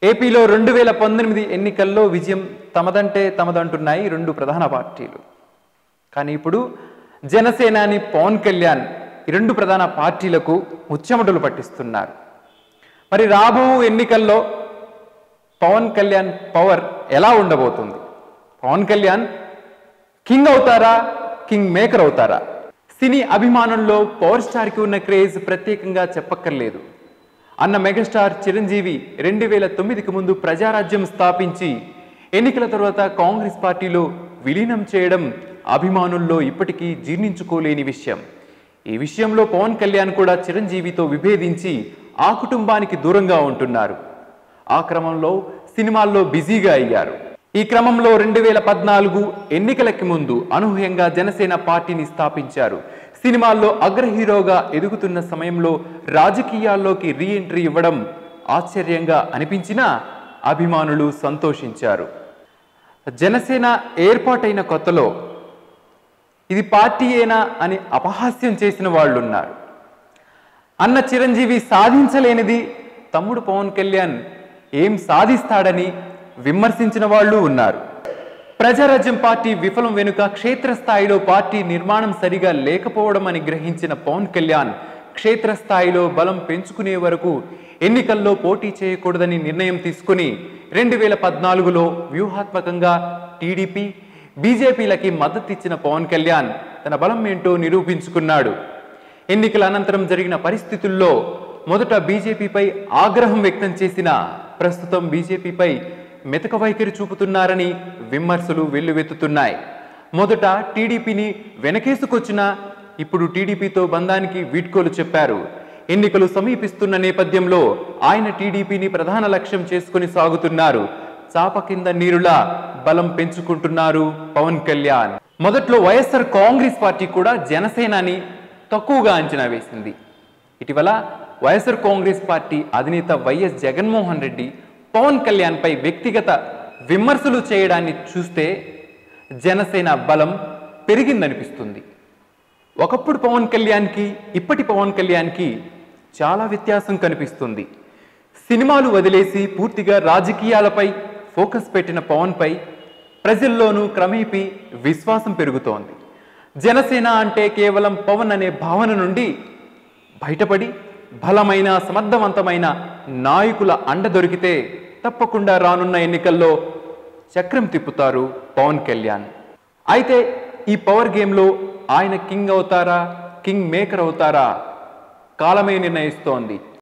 ఏపీలో రెండు వేల పంతొమ్మిది ఎన్నికల్లో విజయం తమదంటే తమదంటున్నాయి రెండు ప్రధాన పార్టీలు కానీ ఇప్పుడు జనసేనాని పవన్ కళ్యాణ్ ఈ రెండు ప్రధాన పార్టీలకు ముచ్చెమటలు పట్టిస్తున్నారు మరి రాబో ఎన్నికల్లో పవన్ కళ్యాణ్ పవర్ ఎలా ఉండబోతుంది పవన్ కళ్యాణ్ కింగ్ అవుతారా కింగ్ మేకర్ అవుతారా సినీ అభిమానుల్లో పవర్ స్టార్కి ఉన్న క్రేజ్ ప్రత్యేకంగా చెప్పక్కర్లేదు అన్న మెగాస్టార్ చిరంజీవి రెండు వేల తొమ్మిదికి ముందు ప్రజారాజ్యం స్థాపించి ఎన్నికల తర్వాత కాంగ్రెస్ పార్టీలో విలీనం చేయడం అభిమానుల్లో ఇప్పటికీ జీర్ణించుకోలేని విషయం ఈ విషయంలో పవన్ కళ్యాణ్ కూడా చిరంజీవితో విభేదించి ఆ కుటుంబానికి దూరంగా ఉంటున్నారు ఆ క్రమంలో సినిమాల్లో బిజీగా అయ్యారు ఈ క్రమంలో రెండు వేల పద్నాలుగు ఎన్నికలకి ముందు అనూహ్యంగా జనసేన పార్టీని స్థాపించారు సినిమాల్లో అగ్ర హీరోగా ఎదుగుతున్న సమయంలో రాజకీయాల్లోకి రీ ఎంట్రీ ఇవ్వడం ఆశ్చర్యంగా అనిపించినా అభిమానులు సంతోషించారు జనసేన ఏర్పాటైన కొత్తలో ఇది పార్టీయేనా అని అపహాస్యం చేసిన వాళ్ళు ఉన్నారు అన్న చిరంజీవి సాధించలేనిది తమ్ముడు పవన్ కళ్యాణ్ ఏం సాధిస్తాడని విమర్శించిన వాళ్ళు ఉన్నారు ప్రజారాజ్యం పార్టీ విఫలం వెనుక క్షేత్రస్థాయిలో పార్టీ నిర్మాణం సరిగా లేకపోవడం అని గ్రహించిన పవన్ కళ్యాణ్ క్షేత్రస్థాయిలో బలం పెంచుకునే వరకు ఎన్నికల్లో పోటీ చేయకూడదని నిర్ణయం తీసుకుని రెండు వేల పద్నాలుగులో వ్యూహాత్మకంగా టీడీపీ బీజేపీలకి మద్దతిచ్చిన పవన్ కళ్యాణ్ తన బలం ఏంటో నిరూపించుకున్నాడు ఎన్నికల అనంతరం జరిగిన పరిస్థితుల్లో మొదట బీజేపీపై ఆగ్రహం వ్యక్తం చేసిన ప్రస్తుతం బీజేపీపై మెతక వైఖరి చూపుతున్నారని విమర్శలు వెల్లువెత్తుతున్నాయి మొదట టీడీపీని వెనకేసుకొచ్చిన ఇప్పుడు టీడీపీతో బంధానికి వీడ్కోలు చెప్పారు ఎన్నికలు సమీపిస్తున్న నేపథ్యంలో ఆయన టీడీపీని ప్రధాన లక్ష్యం చేసుకుని సాగుతున్నారు చాప కింద నీరులా బలం పెంచుకుంటున్నారు పవన్ కళ్యాణ్ మొదట్లో వైఎస్ఆర్ కాంగ్రెస్ పార్టీ కూడా జనసేనాని తక్కువగా అంచనా వేసింది ఇటీవల వైఎస్ఆర్ కాంగ్రెస్ పార్టీ అధినేత వైఎస్ జగన్మోహన్ రెడ్డి పవన్ కళ్యాణ్ పై వ్యక్తిగత విమర్శలు చేయడాన్ని చూస్తే జనసేన బలం పెరిగిందనిపిస్తుంది ఒకప్పుడు పవన్ కళ్యాణ్కి ఇప్పటి పవన్ కళ్యాణ్కి చాలా వ్యత్యాసం కనిపిస్తుంది సినిమాలు వదిలేసి పూర్తిగా రాజకీయాలపై ఫోకస్ పెట్టిన పవన్పై ప్రజల్లోనూ క్రమేపీ విశ్వాసం పెరుగుతోంది జనసేన అంటే కేవలం పవన్ అనే భావన నుండి బయటపడి బలమైన సమర్థవంతమైన నాయకుల అండ దొరికితే తప్పకుండా రానున్న ఎన్నికల్లో చక్రం తిప్పుతారు పవన్ కళ్యాణ్ అయితే ఈ పవర్ గేమ్లో ఆయన కింగ్ అవుతారా కింగ్ మేకర్ అవుతారా కాలమే నిర్ణయిస్తోంది